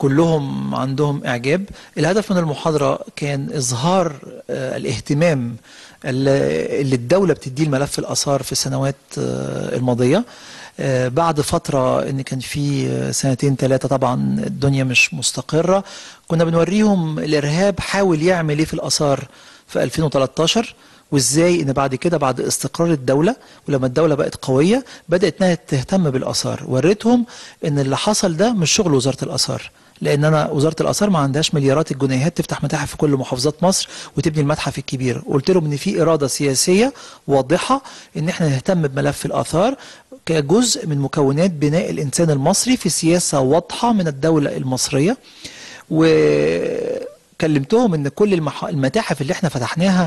كلهم عندهم إعجاب الهدف من المحاضرة كان إظهار آه، الاهتمام اللي اللي الدولة بتديه الملف الآثار في السنوات آه، الماضية آه، بعد فترة ان كان في آه، سنتين ثلاثة طبعا الدنيا مش مستقرة كنا بنوريهم الارهاب حاول يعمل ايه في الاثار في 2013 وازاي ان بعد كده بعد استقرار الدولة ولما الدولة بقت قوية بدأت انها تهتم بالاثار وريتهم ان اللي حصل ده مش شغل وزارة الاثار لان انا وزاره الاثار ما عندهاش مليارات الجنيهات تفتح متاحف في كل محافظات مصر وتبني المتحف الكبير قلت لهم ان في اراده سياسيه واضحه ان احنا نهتم بملف الاثار كجزء من مكونات بناء الانسان المصري في سياسه واضحه من الدوله المصريه وكلمتهم ان كل المح... المتاحف اللي احنا فتحناها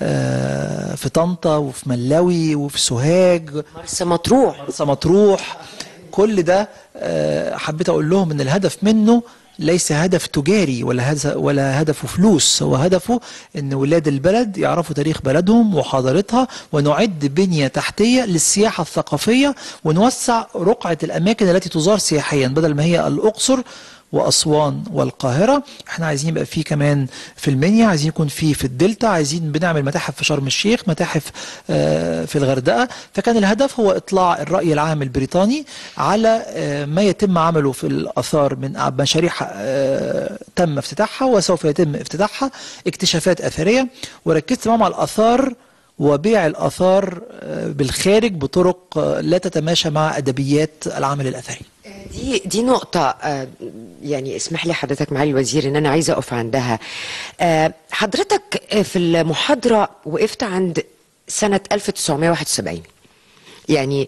آه، في طنطا وفي ملاوي وفي سوهاج مرسى مطروح مرسى مطروح كل ده آه، حبيت اقول لهم ان الهدف منه ليس هدف تجاري ولا هدف ولا هدفه فلوس هو هدفه ان ولاد البلد يعرفوا تاريخ بلدهم وحضارتها ونعد بنيه تحتيه للسياحه الثقافيه ونوسع رقعه الاماكن التي تزار سياحيا بدل ما هي الاقصر واسوان والقاهره احنا عايزين يبقى في كمان في المنيا عايزين يكون في في الدلتا عايزين بنعمل متاحف في شرم الشيخ متاحف آه، في الغردقه فكان الهدف هو اطلاع الراي العام البريطاني على آه، ما يتم عمله في الاثار من مشاريع آه، تم افتتاحها وسوف يتم افتتاحها اكتشافات اثريه وركزت معاهم على الاثار وبيع الاثار آه، بالخارج بطرق آه، لا تتماشى مع ادبيات العمل الاثري دي دي نقطة آه، يعني اسمح لي حضرتك معالي الوزير ان انا عايزة اقف عندها آه، حضرتك آه، في المحاضرة وقفت عند سنة 1971 يعني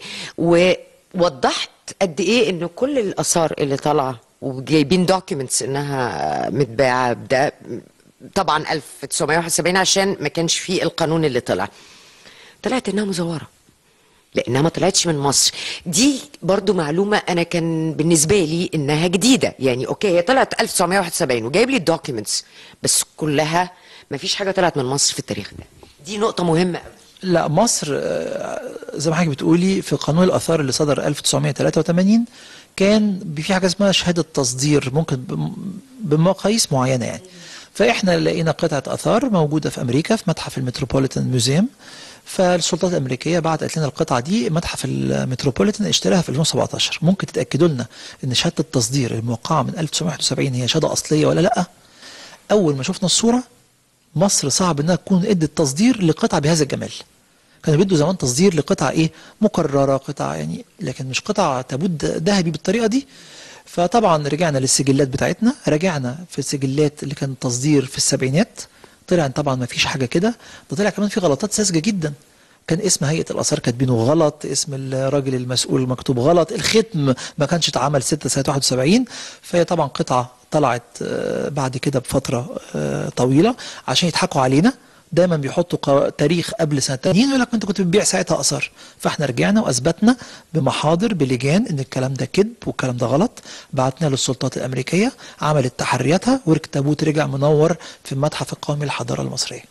ووضحت قد ايه ان كل الاثار اللي طالعة وجايبين دوكيومنتس انها متباعة ده طبعا 1971 عشان ما كانش فيه القانون اللي طلع طلعت انها مزورة لانها ما طلعتش من مصر دي برضو معلومه انا كان بالنسبه لي انها جديده يعني اوكي هي طلعت 1971 وجايب لي الدوكيومنتس بس كلها ما فيش حاجه طلعت من مصر في التاريخ ده دي نقطه مهمه قوي لا مصر آه، زي ما حضرتك بتقولي في قانون الاثار اللي صدر 1983 كان في حاجه اسمها شهاده تصدير ممكن بم- بمقاييس معينه يعني فاحنا لقينا قطعه اثار موجوده في امريكا في متحف المتروبوليتان ميوزيوم فالسلطات الامريكيه بعتت لنا القطعه دي متحف المتروبوليتان اشتراها في 2017 ممكن تتاكدوا لنا ان شهاده التصدير الموقعه من 1971 هي شهاده اصليه ولا لا اول ما شفنا الصوره مصر صعب انها تكون ادت تصدير لقطعه بهذا الجمال كانوا بيدوا زمان تصدير لقطعه ايه مكرره قطعه يعني لكن مش قطعه تابوت ذهبي بالطريقه دي فطبعا رجعنا للسجلات بتاعتنا رجعنا في السجلات اللي كان تصدير في السبعينات طلع إن طبعا ما فيش حاجه كده ده طلع كمان في غلطات ساذجه جدا كان اسم هيئه الاثار كاتبينه غلط اسم الراجل المسؤول مكتوب غلط الختم ما كانش اتعمل 6 سنه 71 فهي طبعا قطعه طلعت آه، بعد كده بفتره آه، طويله عشان يضحكوا علينا دايما بيحطوا قا- تاريخ قبل سنه 80 يقول لك ما انت كنت بتبيع ساعتها اثار فاحنا رجعنا واثبتنا بمحاضر بلجان ان الكلام ده كذب والكلام ده غلط بعتنا للسلطات الامريكيه عملت تحرياتها والتابوت رجع منور في المتحف القومي للحضاره المصريه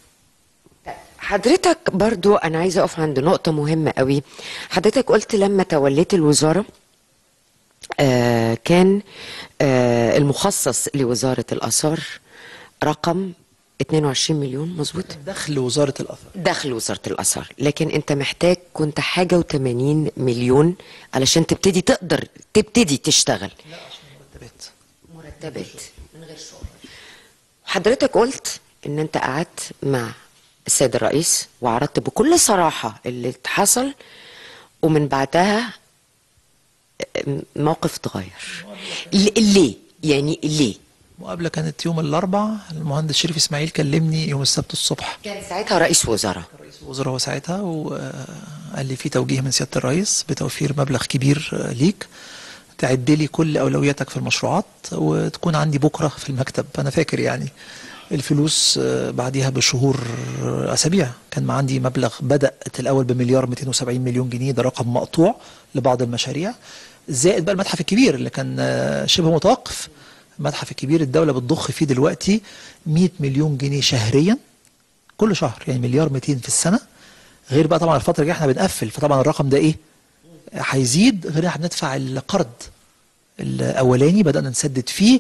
حضرتك برضو انا عايزه اقف عند نقطه مهمه قوي حضرتك قلت لما توليت الوزاره آه كان آه المخصص لوزاره الاثار رقم 22 مليون مظبوط دخل وزاره الاثار دخل وزاره الاثار لكن انت محتاج كنت حاجه و80 مليون علشان تبتدي تقدر تبتدي تشتغل مرتبات مرتبات من غير شغل حضرتك قلت ان انت قعدت مع السيد الرئيس وعرضت بكل صراحة اللي حصل ومن بعدها موقف اتغير ل- ليه يعني ليه المقابله كانت يوم الاربعاء المهندس شريف اسماعيل كلمني يوم السبت الصبح كان ساعتها رئيس وزراء رئيس الوزراء هو ساعتها وقال لي في توجيه من سياده الرئيس بتوفير مبلغ كبير آه، ليك تعد لي كل اولوياتك في المشروعات وتكون عندي بكره في المكتب انا فاكر يعني الفلوس آه، بعديها بشهور آه، اسابيع كان ما عندي مبلغ بدات الاول بمليار 270 مليون جنيه ده رقم مقطوع لبعض المشاريع زائد بقى المتحف الكبير اللي كان آه، شبه متوقف المتحف الكبير الدوله بتضخ فيه دلوقتي 100 مليون جنيه شهريا كل شهر يعني مليار 200 في السنه غير بقى طبعا الفتره الجايه احنا بنقفل فطبعا الرقم ده ايه هيزيد غير احنا بندفع القرض الاولاني بدانا نسدد فيه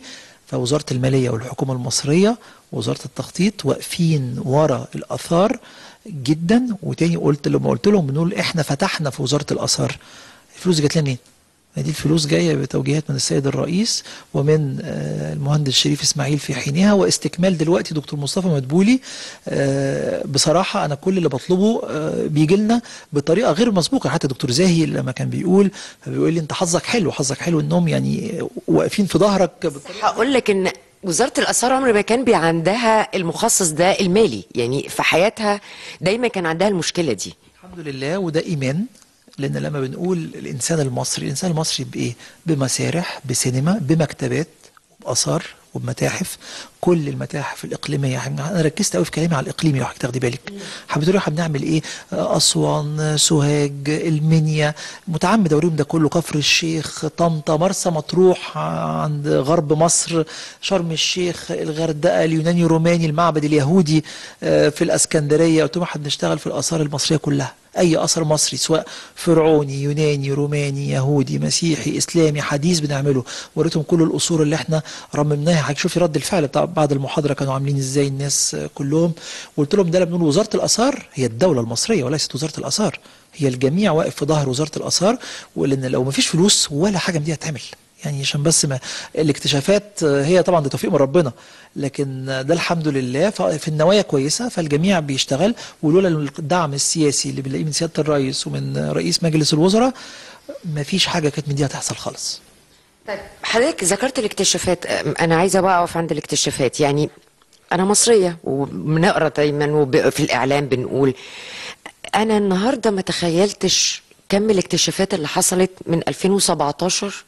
فوزاره الماليه والحكومه المصريه ووزاره التخطيط واقفين ورا الاثار جدا وتاني قلت لما قلت لهم بنقول احنا فتحنا في وزاره الاثار الفلوس جات لنا منين؟ ما دي الفلوس جايه بتوجيهات من السيد الرئيس ومن آه، المهندس شريف اسماعيل في حينها واستكمال دلوقتي دكتور مصطفى مدبولي آه، بصراحه انا كل اللي بطلبه آه، بيجي لنا بطريقه غير مسبوقه حتى دكتور زاهي لما كان بيقول بيقول لي انت حظك حلو حظك حلو انهم يعني واقفين في ظهرك بطريقه هقول لك ان وزاره الاثار عمر ما كان بي عندها المخصص ده المالي يعني في حياتها دايما كان عندها المشكله دي الحمد لله وده ايمان لان لما بنقول الانسان المصري الانسان المصري بايه بمسارح بسينما بمكتبات وباثار وبمتاحف كل المتاحف الاقليميه انا ركزت قوي في كلامي على الاقليمي يا حضرتك تاخدي بالك حبيت اقول احنا بنعمل ايه اسوان سوهاج المنيا متعمد اوريهم ده كله كفر الشيخ طنطا مرسى مطروح عند غرب مصر شرم الشيخ الغردقه اليوناني روماني المعبد اليهودي آه، في الاسكندريه قلت لهم احنا بنشتغل في الاثار المصريه كلها اي اثر مصري سواء فرعوني يوناني روماني يهودي مسيحي اسلامي حديث بنعمله وريتهم كل الاصول اللي احنا رممناها حضرتك شوفي رد الفعل بتاع بعد المحاضره كانوا عاملين ازاي الناس آه، كلهم وقلت لهم ده لما بنقول وزاره الاثار هي الدوله المصريه وليست وزاره الاثار هي الجميع واقف في ظهر وزاره الاثار ولان لو ما فيش فلوس ولا حاجه من دي هتعمل يعني عشان بس ما الاكتشافات آه، هي طبعا ده توفيق من ربنا لكن آه، ده الحمد لله في النوايا كويسه فالجميع بيشتغل ولولا الدعم السياسي اللي بنلاقيه من سياده الرئيس ومن آه، رئيس مجلس الوزراء ما فيش حاجه كانت من دي هتحصل خالص طيب حضرتك ذكرت الاكتشافات أم، انا عايزه بقى اقف عند الاكتشافات يعني انا مصريه وبنقرا دايما وفي الاعلام بنقول انا النهارده ما تخيلتش كم الاكتشافات اللي حصلت من 2017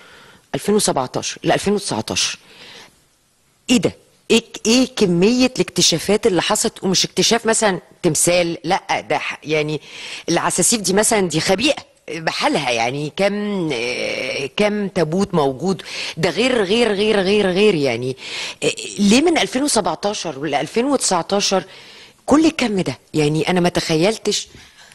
2017 ل 2019 ايه ده ايه ايه كميه الاكتشافات اللي حصلت ومش اكتشاف مثلا تمثال لا ده ح- يعني العساسيف دي مثلا دي خبيئه بحالها يعني كم آه، كم تابوت موجود ده غير غير غير غير غير يعني آه، ليه من 2017 ل 2019 كل الكم ده يعني انا ما تخيلتش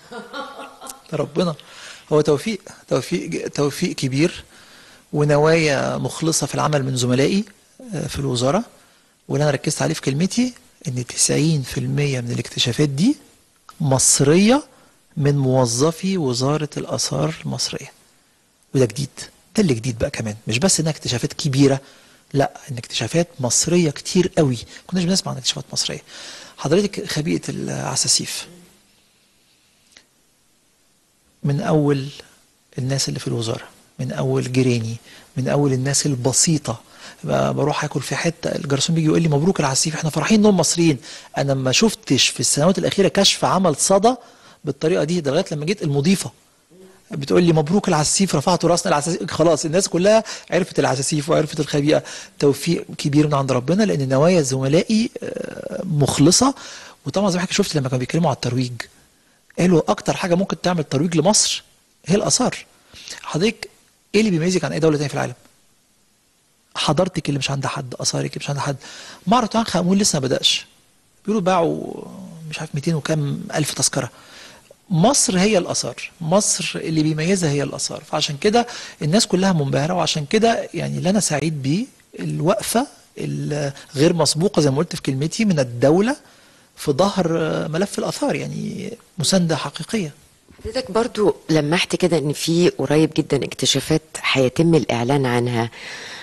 ربنا هو توفيق توفيق توفيق كبير ونوايا مخلصة في العمل من زملائي آه، في الوزارة واللي أنا ركزت عليه في كلمتي إن 90% من الاكتشافات دي مصرية من موظفي وزارة الآثار المصرية وده جديد ده اللي جديد بقى كمان مش بس إنها اكتشافات كبيرة لا إن اكتشافات مصرية كتير قوي كناش بنسمع عن اكتشافات مصرية حضرتك خبيئة العساسيف من اول الناس اللي في الوزاره من اول جيراني من اول الناس البسيطه ب- بروح اكل في حته الجرسون بيجي يقول لي مبروك العسيف احنا فرحين انهم مصريين انا ما شفتش في السنوات الاخيره كشف عمل صدى بالطريقه دي ده لغايه لما جيت المضيفه بتقول لي مبروك العسيف رفعت راسنا العساسيف خلاص الناس كلها عرفت العساسيف وعرفت الخبيئه توفيق كبير من عند ربنا لان نوايا زملائي آه، مخلصه وطبعا زي ما حضرتك شفت لما كانوا بيتكلموا على الترويج قالوا اكتر حاجه ممكن تعمل ترويج لمصر هي الاثار حضرتك ايه اللي بيميزك عن اي دوله تانية في العالم حضارتك اللي مش عند حد اثارك اللي مش عند حد معرض توت عنخ امون لسه ما بداش بيقولوا باعوا مش عارف 200 وكام الف تذكره مصر هي الاثار مصر اللي بيميزها هي الاثار فعشان كده الناس كلها منبهره وعشان كده يعني اللي انا سعيد بيه الوقفه الغير مسبوقه زي ما قلت في كلمتي من الدوله في ظهر ملف الاثار يعني مسانده حقيقيه حضرتك برضو لمحت كده ان في قريب جدا اكتشافات هيتم الاعلان عنها